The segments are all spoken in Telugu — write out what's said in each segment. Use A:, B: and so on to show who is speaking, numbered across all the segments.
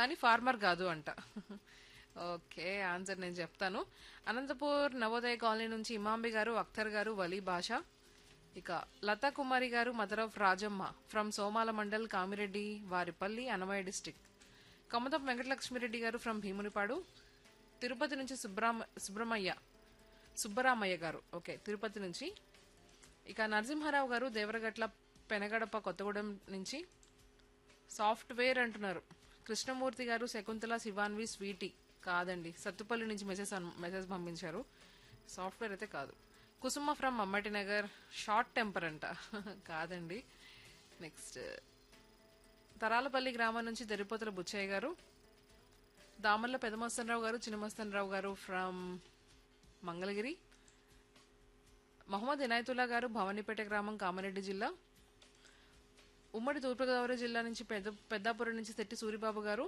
A: కానీ ఫార్మర్ కాదు అంట ఓకే ఆన్సర్ నేను చెప్తాను అనంతపూర్ నవోదయ కాలనీ నుంచి ఇమాంబి గారు అఖ్తర్ గారు వలీ భాష ఇక Latha Kumari garu mother of Rajamma from Somala mandal Kamireddy Varipalli Annamayya district Kamatham Venkatalakshmireddy garu from Bheemunipadu Tirupati నుంచి సుబ్రామ సుబ్రహ్మయ్య సుబ్బరామయ్య గారు ఓకే తిరుపతి నుంచి ఇక నరసింహారావు గారు దేవరగట్ల పెనగడప కొత్తగూడెం నుంచి సాఫ్ట్వేర్ అంటున్నారు కృష్ణమూర్తి గారు శకుంతల శివాన్వి స్వీటీ కాదండి సత్తుపల్లి నుంచి మెసేజ్ అన్- మెసేజ్ పంపించారు సాఫ్ట్వేర్ అయితే కాదు Kusuma from Ammati Nagar short temper అంట కాదండి నెక్స్ట్ తరాలపల్లి గ్రామం నుంచి దరిపోతల బుచ్చయ్య గారు దామర్ల పెదమస్తనరావు గారు చిన్నమస్తనరావు గారు ఫ్రమ్ మంగళగిరి మహమ్మద్ ఇనాయతుల్లా గారు భవానీపేట గ్రామం కామారెడ్డి జిల్లా ఉమ్మడి తూర్పుగోదావరి జిల్లా నుంచి పెద్ద పెద్దాపురం నుంచి తెట్టి సూరిబాబు గారు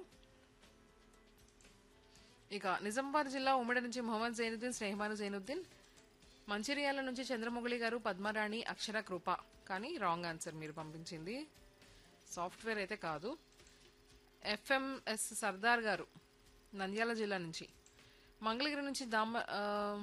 A: ఇక నిజామాబాద్ జిల్లా ఉమ్మడి నుంచి మొహమ్మద్ జైనుద్దీన్ స్నేహమాను జైనుద్దీన్ మంచిర్యాల నుంచి చంద్రమొగలి గారు పద్మరాణి అక్షర కృప కానీ రాంగ్ ఆన్సర్ మీరు పంపించింది సాఫ్ట్వేర్ అయితే కాదు ఎఫ్ఎంఎస్ సర్దార్ గారు నంద్యాల జిల్లా నుంచి మంగళగిరి నుంచి దామ ఆ,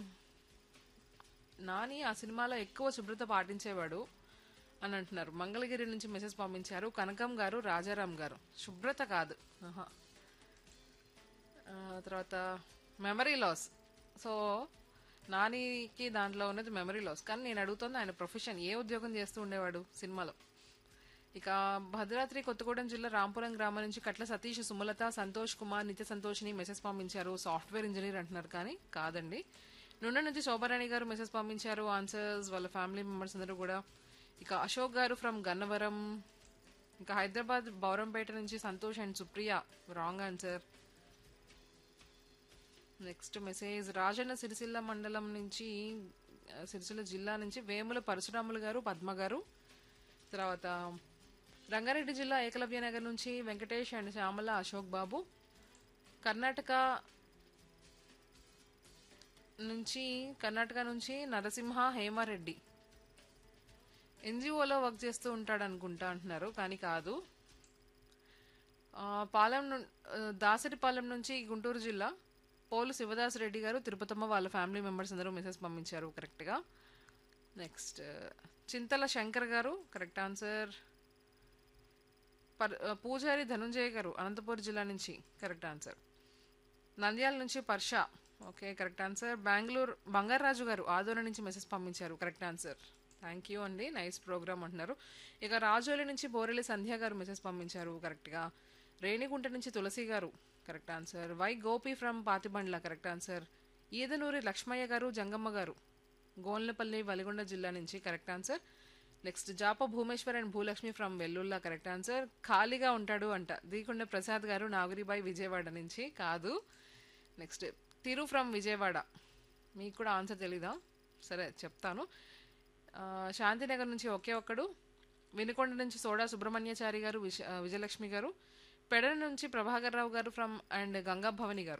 A: నాని ఆ సినిమాలో ఎక్కువ శుభ్రత పాటించేవాడు అని అంటున్నారు మంగళగిరి నుంచి మెసేజ్ పంపించారు కనకం గారు రాజారాం గారు శుభ్రత కాదు ఆహా. ఆ, తర్వాత మెమరీ లాస్ సో నానికి దాంట్లో ఉన్నది మెమరీ లాస్ కానీ నేను అడుగుతుంది ఆయన ప్రొఫెషన్ ఏ ఉద్యోగం చేస్తూ ఉండేవాడు సినిమాలో ఇక భద్రాద్రి కొత్తగూడెం జిల్లా రాంపురం గ్రామం నుంచి కట్ల సతీష్ సుమలత సంతోష్ కుమార్ నిత్య సంతోష్ని మెసేజ్ పంపించారు సాఫ్ట్వేర్ ఇంజనీర్ అంటున్నారు కానీ కాదండి నుండి నుంచి శోభారాణి గారు మెసేజ్ పంపించారు ఆన్సర్స్ వాళ్ళ ఫ్యామిలీ మెంబర్స్ అందరూ కూడా ఇక అశోక్ గారు ఫ్రమ్ గన్నవరం ఇంకా హైదరాబాద్ బౌరంపేట నుంచి Santosh and Supriya wrong answer next message Rajanna Sircilla మండలం నుంచి ఆ, సిరిసిల్ల జిల్లా నుంచి వేముల పరశురాములు గారు పద్మ గారు తర్వాత రంగారెడ్డి జిల్లా ఏకలవ్య నగర్ నుంచి వెంకటేష్ అండ్ శ్యామల అశోక్ బాబు కర్ణాటక నుంచి కర్ణాటక నుంచి నరసింహ హేమారెడ్డి ఎన్జిఓలో వర్క్ చేస్తూ ఉంటాడు అనుకుంటా అంటున్నారు కానీ కాదు ఆ, పాలెం ను- ఆ, దాసరిపాలెం నుంచి గుంటూరు జిల్లా పోలు శివదాస్ రెడ్డి గారు తిరుపతమ్మ వాళ్ళ ఫ్యామిలీ మెంబర్స్ అందరూ మెసేజ్ పంపించారు కరెక్ట్గా నెక్స్ట్ చింతల శంకర్ గారు కరెక్ట్ ఆన్సర్ పర్ ఆ, పూజారి ధనుంజయ గారు అనంతపురం జిల్లా నుంచి కరెక్ట్ ఆన్సర్ నంద్యాల నుంచి Parsha okay correct answer Bengaluru Bangaraju garu Adoni నుంచి మెసేజ్ పంపించారు కరెక్ట్ ఆన్సర్ థ్యాంక్ యూ అండి నైస్ ప్రోగ్రామ్ అంటున్నారు ఇక రాజోలి నుంచి బోరెలి సంధ్య గారు మెసేజ్ పంపించారు కరెక్ట్గా రేణిగుంట నుంచి Tulasi garu correct answer Y Gopi from Pathibandla correct answer Edanuri Lakshmaiah garu Jangamma garu Gonlapalli Valigonda జిల్లా నుంచి correct answer next Japa Bhumeshwar and Bhulakshmi from Vellulla correct answer ఖాళీగా ఉంటాడు అంట దీకొండ ప్రసాద్ గారు నాగరిబాయి విజయవాడ నుంచి కాదు నెక్స్ట్ తిరు ఫ్రమ్ విజయవాడ మీకు కూడా ఆన్సర్ తెలీదా సరే చెప్తాను ఆ, శాంతినగర్ నుంచి ఒకే ఒక్కడు వినుకొండ నుంచి సోడా సుబ్రహ్మణ్యాచారి గారు విజ ఆ, విజయలక్ష్మి గారు పెడన నుంచి ప్రభాకర్ రావు గారు ఫ్రమ్ అండ్ గంగా భవని గారు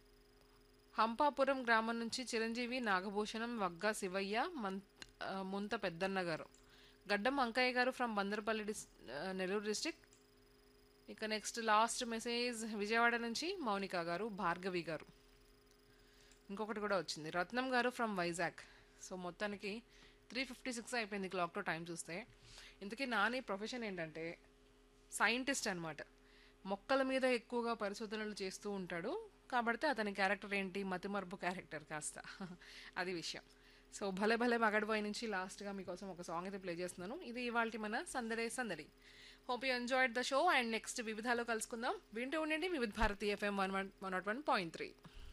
A: హంపాపురం గ్రామం నుంచి చిరంజీవి నాగభూషణం వగ్గా శివయ్య మంత్ ఆ, ముంత పెద్దన్న గారు గడ్డం అంకయ్య గారు ఫ్రమ్ బందరపల్లి డిస్ ఆ, నెల్లూరు డిస్టిక్ ఇక నెక్స్ట్ లాస్ట్ మెసేజ్ విజయవాడ నుంచి మౌనిక గారు భార్గవి గారు ఇంకొకటి కూడా వచ్చింది రత్నం గారు ఫ్రమ్ వైజాగ్ సో మొత్తానికి త్రీ ఫిఫ్టీ సిక్స్ అయిపోయింది క్లాక్లో టైం చూస్తే ఇంతకీ నాని ప్రొఫెషన్ ఏంటంటే సైంటిస్ట్ అన్నమాట మొక్కల మీద ఎక్కువగా పరిశోధనలు చేస్తూ ఉంటాడు కాబట్టి అతని క్యారెక్టర్ ఏంటి మతిమరుపు క్యారెక్టర్ కాస్త అది విషయం సో భలే భలే మగడిపోయి నుంచి లాస్ట్గా మీకోసం ఒక సాంగ్ అయితే ప్లే చేస్తున్నాను ఇది ఇవాళ మన సందడే సందడి hope you enjoyed the show and next వివిధాలో కలుసుకుందాం వింటూ ఉండండి Vividh Bharati FM one one one not one point three